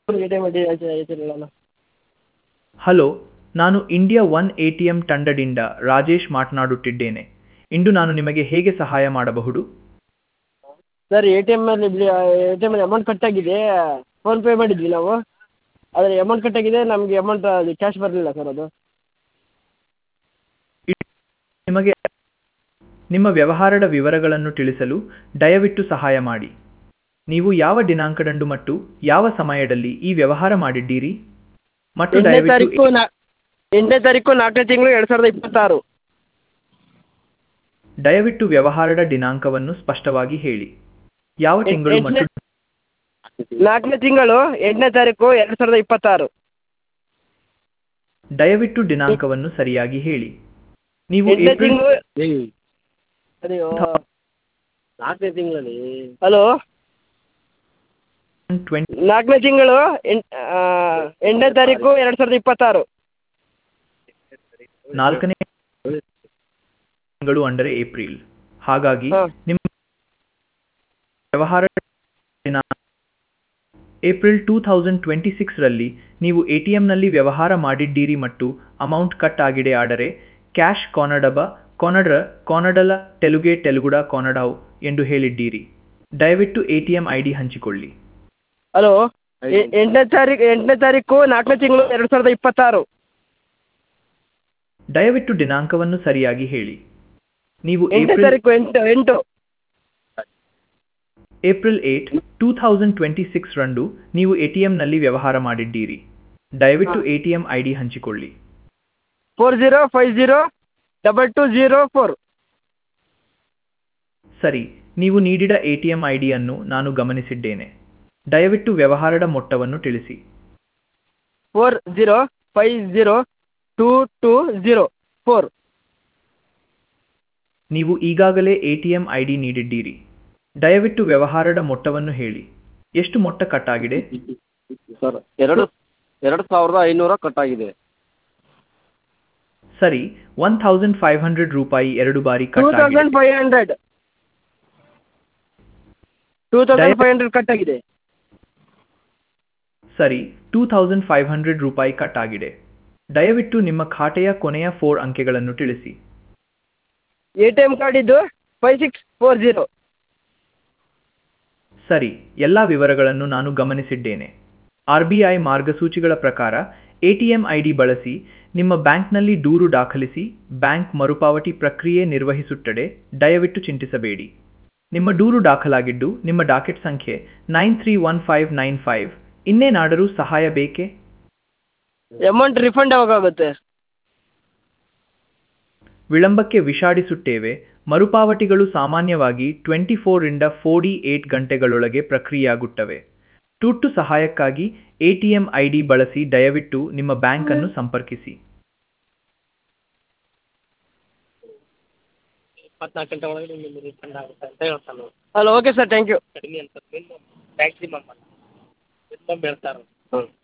A T M ಹೇಳ್ತಿರಲಿಲ್ಲ hello ನಾನು India one A T M ತಂಡದಿಂದ ರಾಜೇಶ್ ಮಾತನಾಡುತ್ತಿದ್ದೇನೆ ಇಂದು ನಾನು ನಿಮಗೆ ಹೇಗೆ ಸಹಾಯ ಮಾಡಬಹುದು ಸರ್ ಎ ಟಿ ಎಮ್ಮಲ್ಲಿ ಎ ಟಿ ಎಮ್ಮಲ್ಲಿ ಅಮೌಂಟ್ ಕಟ್ಟಾಗಿದೆ ಫೋನ್ಪೇ ಮಾಡಿದ್ವಿ ನಾವು ಆದರೆ ಅಮೌಂಟ್ ಕಟ್ಟಾಗಿದೆ ನಮಗೆ ಅಮೌಂಟ್ ಅದು ಕ್ಯಾಶ್ ಬರಲಿಲ್ಲ ಸರ್ ಅದು ನಿಮಗೆ ನಿಮ್ಮ ವ್ಯವಹಾರದ ವಿವರಗಳನ್ನು ತಿಳಿಸಲು ದಯವಿಟ್ಟು ಸಹಾಯ ಮಾಡಿ ನೀವು ಯಾವ ದಿನಾಂಕದಂದು ಮತ್ತು ಯಾವ ಸಮಯದಲ್ಲಿ ಈ ವ್ಯವಹಾರ ಮಾಡಿದ್ದೀರಿ ಮತ್ತು ಎಂಟನೇ ದಯವಿಟ್ಟು ತಾರೀಕು ನಾ ಎಂಟನೇ ತಾರೀಕು ನಾಲ್ಕನೇ ತಿಂಗಳು ಎರಡು ಸಾವಿರದ ಇಪ್ಪತ್ತಾರು ದಯವಿಟ್ಟು ವ್ಯವಹಾರದ ದಿನಾಂಕವನ್ನು ಸ್ಪಷ್ಟವಾಗಿ ಹೇಳಿ ಯಾವ ಎ- ತಿಂಗಳು ಎಂಟನೇ- ಮತ್ತು ನಾಲ್ಕನೇ ತಿಂಗಳು ಎಂಟನೇ ತಾರೀಕು ಎರಡು ಸಾವಿರದ ಇಪ್ಪತ್ತಾರು ದಯವಿಟ್ಟು ದಿನಾಂಕವನ್ನು ಸರಿಯಾಗಿ ಹೇಳಿ ನೀವು ಎಂಟನೇ ಏಪ್ರಿಲ್ ತಿಂಗಳು ಅಯ್ಯೋ ನಾಲ್ಕನೇ ತಿಂಗಳಲ್ಲಿ ಹಲೋ ಟ್ವೆಂಟಿ ನಾಲ್ಕನೇ ತಿಂಗಳು ಎಂಟ್ ಎಂಟನೇ ತಾರೀಕು ಎರಡು ಸಾವಿರದ ಇಪ್ಪತ್ತಾರು ನಾಲ್ಕನೇ ತಿಂಗಳು ಅಂದರೆ ಏಪ್ರಿಲ್ ಹಾಗಾಗಿ ಹಾ. ನಿಮ್ಮ ವ್ಯವಹಾರ ದಿನಾಂಕ ಏಪ್ರಿಲ್ ಟೂ ಥೌಸಂಡ್ ಟ್ವೆಂಟಿ ಸಿಕ್ಸ್ರಲ್ಲಿ ನೀವು ಎ ಟಿ ಎಂನಲ್ಲಿ ವ್ಯವಹಾರ ಮಾಡಿದ್ದೀರಿ ಮತ್ತು ಅಮೌಂಟ್ ಕಟ್ ಆಗಿದೆ ಆದರೆ ಕ್ಯಾಶ್ ಕೊನಡಬ ಕೊನಡ್ರ ಕೊನಡಲ ತೆಲುಗೆ ತೆಲುಗುಡ ಕೊನಡಾವ್ ಎಂದು ಹೇಳಿದ್ದೀರಿ ದಯವಿಟ್ಟು A T M I D ಹಂಚಿಕೊಳ್ಳಿ ಹಲೋ ಎಂಟನೇ ತಾರೀಕು ಎಂಟನೇ ತಾರೀಕು ನಾಲ್ಕನೇ ತಿಂಗಳು ಎರಡು ಸಾವಿರದ ಇಪ್ಪತ್ತಾರು ದಯವಿಟ್ಟು ದಿನಾಂಕವನ್ನು ಸರಿಯಾಗಿ ಹೇಳಿ ನೀವು ಎಂಟನೇ ಏಪ್ರಿಲ್ ತಾರೀಕು ಎಂಟು ಎಂಟು April eight two thousand twenty six ರಂದು ನೀವು ಎ ಟಿ ಎಂನಲ್ಲಿ ವ್ಯವಹಾರ ಮಾಡಿದ್ದೀರಿ ದಯವಿಟ್ಟು A T M I D ಹಂಚಿಕೊಳ್ಳಿ four zero five zero double two zero four ಸರಿ ನೀವು ನೀಡಿದ ಎ ಟಿ ಎಂ ಐ ಡಿಯನ್ನು ನಾನು ಗಮನಿಸಿದ್ದೇನೆ ದಯವಿಟ್ಟು ವ್ಯವಹಾರದ ಮೊತ್ತವನ್ನು ತಿಳಿಸಿ four zero five zero two two zero four ನೀವು ಈಗಾಗಲೇ A T M I D ನೀಡಿದ್ದೀರಿ ದಯವಿಟ್ಟು ವ್ಯವಹಾರದ ಮೊತ್ತವನ್ನು ಹೇಳಿ ಎಷ್ಟು ಮೊತ್ತ ಕಟ್ಟಾಗಿದೆ ಸರ್ ಎರಡು ಎರಡು ಸಾವಿರದ ಐನೂರ ಕಟ್ಟಾಗಿದೆ ಸರಿ ಒನ್ ಥೌಸಂಡ್ ಫೈವ್ ಹಂಡ್ರೆಡ್ ರೂಪಾಯಿ ಎರಡು ಬಾರಿ ಟೂ ಕಟ್ಟಾಗಿದೆ thousand five hundred two thousand five hundred ಕಟ್ಟಾಗಿದೆ ಸರಿ ಟೂ ಥೌಸಂಡ್ ಫೈವ್ ಹಂಡ್ರೆಡ್ ರೂಪಾಯಿ ಕಟ್ ಆಗಿದೆ ದಯವಿಟ್ಟು ನಿಮ್ಮ ಖಾತೆಯ ಕೊನೆಯ ಫೋರ್ ಅಂಕೆಗಳನ್ನು ತಿಳಿಸಿ ಎ ಟಿ ಎಮ್ ಕಾರ್ಡ್ ಇದ್ದು ಫೈವ್ ಸಿಕ್ಸ್ ಫೋರ್ ಜೀರೋ ಸರಿ ಎಲ್ಲ ವಿವರಗಳನ್ನು ನಾನು ಗಮನಿಸಿದ್ದೇನೆ ಆರ್ ಬಿ ಐ ಮಾರ್ಗಸೂಚಿಗಳ ಪ್ರಕಾರ ಎಟಿಎಂ ಐ ಡಿ ಬಳಸಿ ನಿಮ್ಮ ಬ್ಯಾಂಕ್ನಲ್ಲಿ ದೂರು ದಾಖಲಿಸಿ ಬ್ಯಾಂಕ್ ಮರುಪಾವತಿ ಪ್ರಕ್ರಿಯೆ ನಿರ್ವಹಿಸುತ್ತದೆ ದಯವಿಟ್ಟು ಚಿಂತಿಸಬೇಡಿ ನಿಮ್ಮ ದೂರು ದಾಖಲಾಗಿದ್ದು ನಿಮ್ಮ ಡಾಕೆಟ್ ಸಂಖ್ಯೆ nine three one five nine five ಇನ್ನೇನಾದರೂ ಸಹಾಯ ಬೇಕೇ ಅಮೌಂಟ್ ರಿಫಂಡ್ ಯಾವಾಗ ಆಗುತ್ತೆ ವಿಳಂಬಕ್ಕೆ ವಿಷಾಡಿಸುತ್ತೇವೆ ಮರುಪಾವತಿಗಳು ಸಾಮಾನ್ಯವಾಗಿ ಟ್ವೆಂಟಿ ಫೋರಿಂದ ಫೋರ್ಟಿ ಏಟ್ ಗಂಟೆಗಳೊಳಗೆ ಪ್ರಕ್ರಿಯೆಯಾಗುತ್ತವೆ ತುರ್ತು ಸಹಾಯಕ್ಕಾಗಿ ಎಟಿಎಂ ಐ ಡಿ ಬಳಸಿ ದಯವಿಟ್ಟು ನಿಮ್ಮ ಬ್ಯಾಂಕನ್ನು ಸಂಪರ್ಕಿಸಿ ಇಪ್ಪತ್ನಾಲ್ಕು ಗಂಟೆ ಒಳಗೆ ನಿಮಗೆ ರೀಫಂಡ್ ಆಗುತ್ತೆ ಅಂತ ಹೇಳ್ತಾನೆ hello okay sir thank you ಕಡಿಮೆ ಅಂತ ಮಿನಿಮಮ್ ಮ್ಯಾಕ್ಸಿಮಮ್ ಅಲ್ಲ ಮಿನಿಮಮ್ ಹೇಳ್ತಾರೆ ಹ್ಞೂ